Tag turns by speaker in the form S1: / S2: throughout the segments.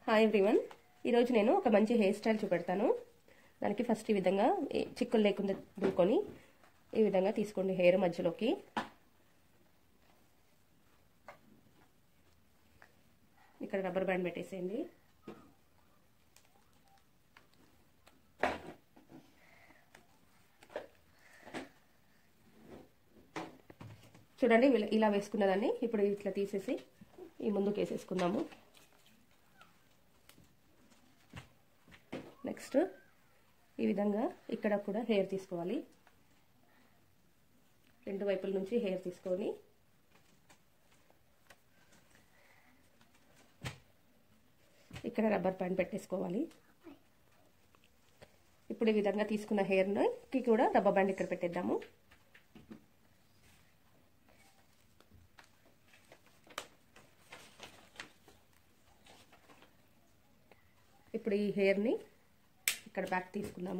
S1: Hi everyone ఈరోజు నేను ఒక మంచి హెయిర్ స్టైల్ చూపెడతాను దానికి ఫస్ట్ ఈ విధంగా ఈ చిక్కులు లేకుండా దులుకొని ఈ విధంగా తీసుకోండి హెయిర్ మధ్యలోకి ఇక్కడ రబ్బర్ బ్యాండ్ పెట్టేసేయండి చూడండి ఇలా- ఇలా వేసుకున్నదాన్ని ఇప్పుడు ఇట్లా తీసేసి ఈ ముందుకు వేసేసుకుందాము నెక్స్ట్ ఈ విధంగా ఇక్కడ కూడా హెయిర్ తీసుకోవాలి రెండు వైపుల నుంచి హెయిర్ తీసుకొని ఇక్కడ రబ్బర్ బ్యాండ్ పెట్టేసుకోవాలి ఇప్పుడు ఈ విధంగా తీసుకున్న హెయిర్కి కూడా రబ్బర్ బ్యాండ్ ఇక్కడ పెట్టేద్దాము ఇప్పుడు ఈ హెయిర్ని ఇక్కడ బ్యాక్ తీసుకున్నాము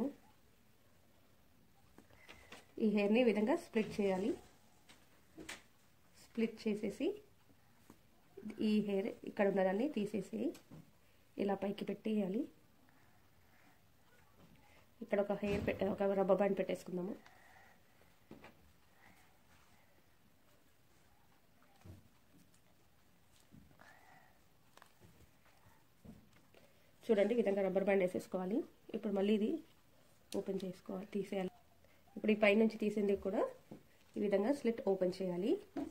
S1: ఈ హెయిర్ని ఈ విధంగా స్ప్లిట్ చేయాలి స్ప్లిట్ చేసేసి ఈ హెయిర్ ఇక్కడ ఉన్నదాన్ని తీసేసి ఇలా పైకి పెట్టేయాలి ఇక్కడ ఒక హెయిర్ పెట్ట ఒక రబ్బర్ బ్యాండ్ పెట్టేసుకుందాము చూడండి ఈ విధంగా రబ్బర్ బ్యాండ్ వేసేసుకోవాలి ఇప్పుడు మళ్ళీ ఇది ఓపెన్ చేసుకోవాలి తీసేయాలి ఇప్పుడు ఈ పైనుంచి తీసింది కూడా ఈ విధంగా స్లిట్ ఓపెన్ చేయాలి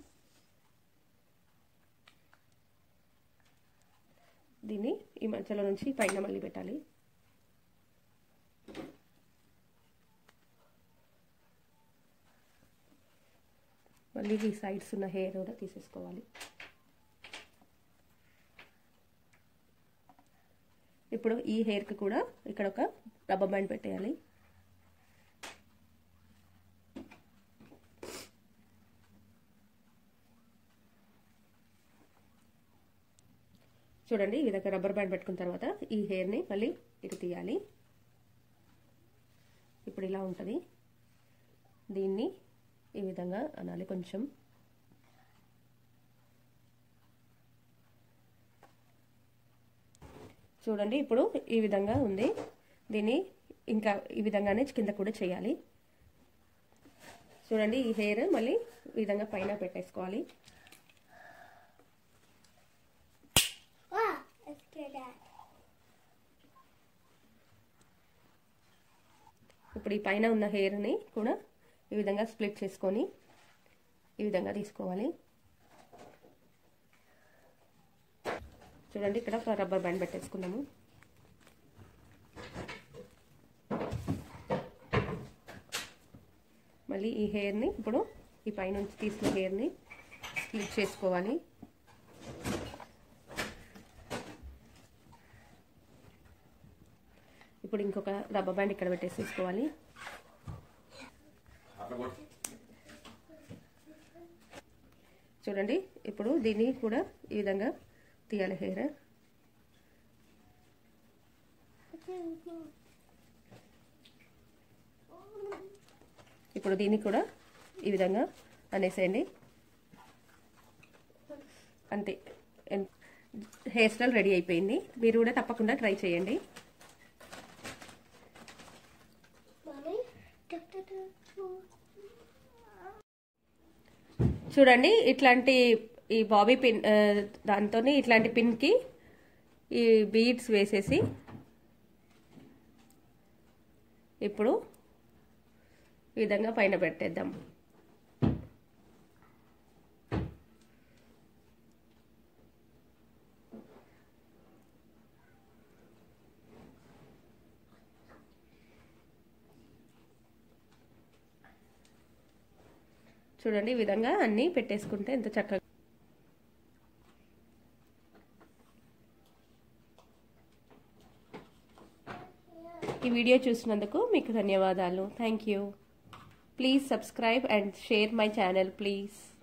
S1: దీన్ని ఈ మధ్యలో నుంచి పైన మళ్ళీ పెట్టాలి మళ్ళీ ఈ సైడ్స్ ఉన్న హెయిర్ కూడా తీసేసుకోవాలి ఇప్పుడు ఈ హెయిర్కి కూడా ఇక్కడ ఒక రబ్బర్ బ్యాండ్ పెట్టేయాలి చూడండి ఈ విధంగా రబ్బర్ బ్యాండ్ పెట్టుకున్న తర్వాత ఈ హెయిర్ని మళ్ళీ ఇటు తీయాలి ఇప్పుడు ఇలా ఉంటుంది దీన్ని ఈ విధంగా అనాలి కొంచెం చూడండి ఇప్పుడు ఈ విధంగా ఉంది దీన్ని ఇంకా ఈ విధంగానే కింద కూడా చేయాలి చూడండి ఈ హెయిర్ మళ్ళీ ఈ విధంగా పైన పెట్టేసుకోవాలి
S2: Wow, let's do that.
S1: ఇప్పుడు ఈ పైన ఉన్న హెయిర్ని కూడా ఈ విధంగా స్ప్లిట్ చేసుకొని ఈ విధంగా తీసుకోవాలి చూడండి ఇక్కడ ఒక రబ్బర్ బ్యాండ్ పెట్టేసుకున్నాము మళ్ళీ ఈ హెయిర్ని ఇప్పుడు ఈ పైనుంచి తీసిన హెయిర్ని స్ప్లిట్ చేసుకోవాలి ఇప్పుడు ఇంకొక రబ్బర్ బ్యాండ్ ఇక్కడ పెట్టేసేసుకోవాలి చూడండి ఇప్పుడు దీన్ని కూడా ఈ విధంగా తీయాలి హెయిర్ ఇప్పుడు దీన్ని కూడా ఈ విధంగా అనేసేయండి అంతే హెయిర్ స్టైల్ రెడీ అయిపోయింది మీరు కూడా తప్పకుండా ట్రై చేయండి
S2: Mommy, da, da, da, da.
S1: చూడండి ఇట్లాంటి ఈ బాబీ పిన్ దాంతో ఇట్లాంటి పిన్కి ఈ బీడ్స్ వేసేసి ఇప్పుడు ఈ విధంగా పైన పెట్టేద్దాం చూడండి ఈ విధంగా అన్నీ పెట్టేసుకుంటే ఎంత చక్కగా ఈ వీడియో చూసినందుకు మీకు ధన్యవాదాలు thank you please subscribe and share my channel please